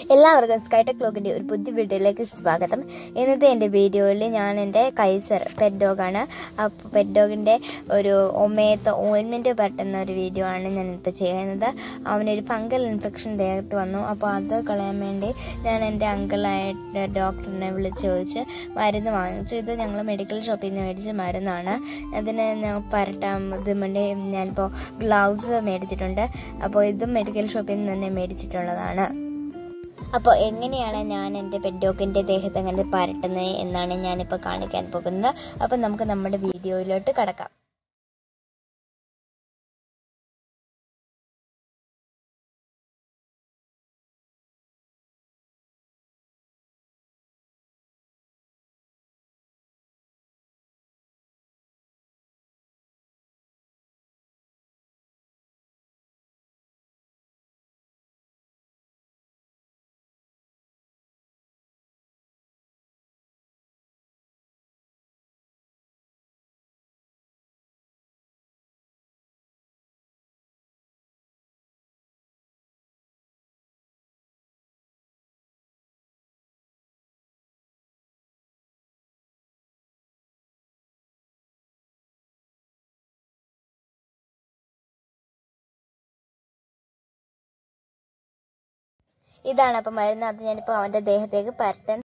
എല്ലാവർക്കും സ്കൈടെക് ക്ലോക്കിൻ്റെ ഒരു പുതിയ വീഡിയോയിലേക്ക് സ്വാഗതം ഇന്നത്തെ എൻ്റെ വീഡിയോയിൽ ഞാൻ എൻ്റെ കൈസർ പെറ്റ് ഡോഗാണ് അപ്പോൾ പെറ്റ് ഡോഗിൻ്റെ ഒരു ഒമയത്ത് ഓയിൻമെൻറ്റ് പറ്റുന്ന ഒരു വീഡിയോ ആണ് ഞാനിപ്പോൾ ചെയ്യുന്നത് അവനൊരു ഫംഗൽ ഇൻഫെക്ഷൻ ദേഹത്ത് വന്നു അപ്പോൾ അത് കളയാൻ വേണ്ടി ഞാൻ എൻ്റെ അങ്കിളായിട്ട് ഡോക്ടറിനെ വിളിച്ച് ചോദിച്ച് മരുന്ന് വാങ്ങിച്ചു ഇത് ഞങ്ങൾ മെഡിക്കൽ ഷോപ്പിൽ നിന്ന് മേടിച്ച മരുന്നാണ് അതിന് ഞാൻ പരട്ടാൻ ഇത് വേണ്ടി ഞാനിപ്പോൾ ഗ്ലൗസ് മേടിച്ചിട്ടുണ്ട് അപ്പോൾ ഇതും മെഡിക്കൽ ഷോപ്പിൽ നിന്ന് തന്നെ മേടിച്ചിട്ടുള്ളതാണ് അപ്പോൾ എങ്ങനെയാണ് ഞാൻ എൻ്റെ പെഡോഗിൻ്റെ ദേഹത്ത് അങ്ങനെ പരട്ടുന്നത് എന്നാണ് ഞാനിപ്പോൾ കാണിക്കാൻ പോകുന്നത് അപ്പോൾ നമുക്ക് നമ്മുടെ വീഡിയോയിലോട്ട് കടക്കാം ഇതാണ് അപ്പോൾ മരുന്ന് അത് ഞാനിപ്പോൾ അവൻ്റെ ദേഹത്തേക്ക് പരട്ടാൻ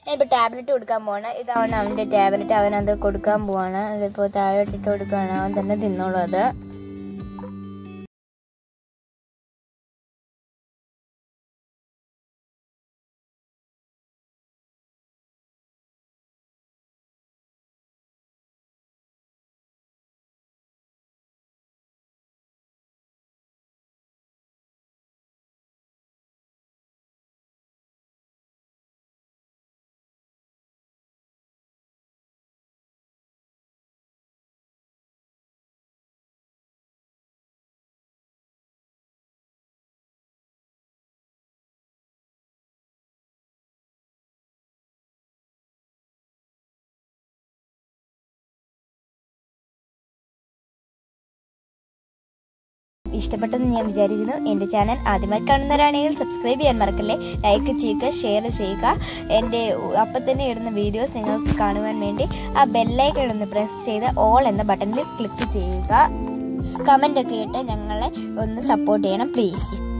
ഞാനിപ്പോൾ ടാബ്ലറ്റ് കൊടുക്കാൻ പോവാണ് ഇതാണ് അവൻ്റെ ടാബ്ലറ്റ് അവനത് കൊടുക്കാൻ പോവാണ് അതിപ്പോൾ താഴോട്ടിട്ട് കൊടുക്കുകയാണ് അവൻ തന്നെ തിന്നോളൂ അത് ഇഷ്ടപ്പെട്ടെന്ന് ഞാൻ വിചാരിക്കുന്നു എൻ്റെ ചാനൽ ആദ്യമായി കാണുന്നവരാണെങ്കിൽ സബ്സ്ക്രൈബ് ചെയ്യാൻ മറക്കല്ലേ ലൈക്ക് ചെയ്യുക ഷെയർ ചെയ്യുക എൻ്റെ അപ്പം തന്നെ ഇടുന്ന വീഡിയോസ് നിങ്ങൾക്ക് കാണുവാൻ വേണ്ടി ആ ബെല്ലൈക്കൺ ഒന്ന് പ്രസ് ചെയ്ത് ഓൾ എന്ന ബട്ടണിൽ ക്ലിക്ക് ചെയ്യുക കമൻ്റ് ഒക്കെ ഇട്ട് ഞങ്ങളെ ഒന്ന് സപ്പോർട്ട് ചെയ്യണം പ്ലീസ്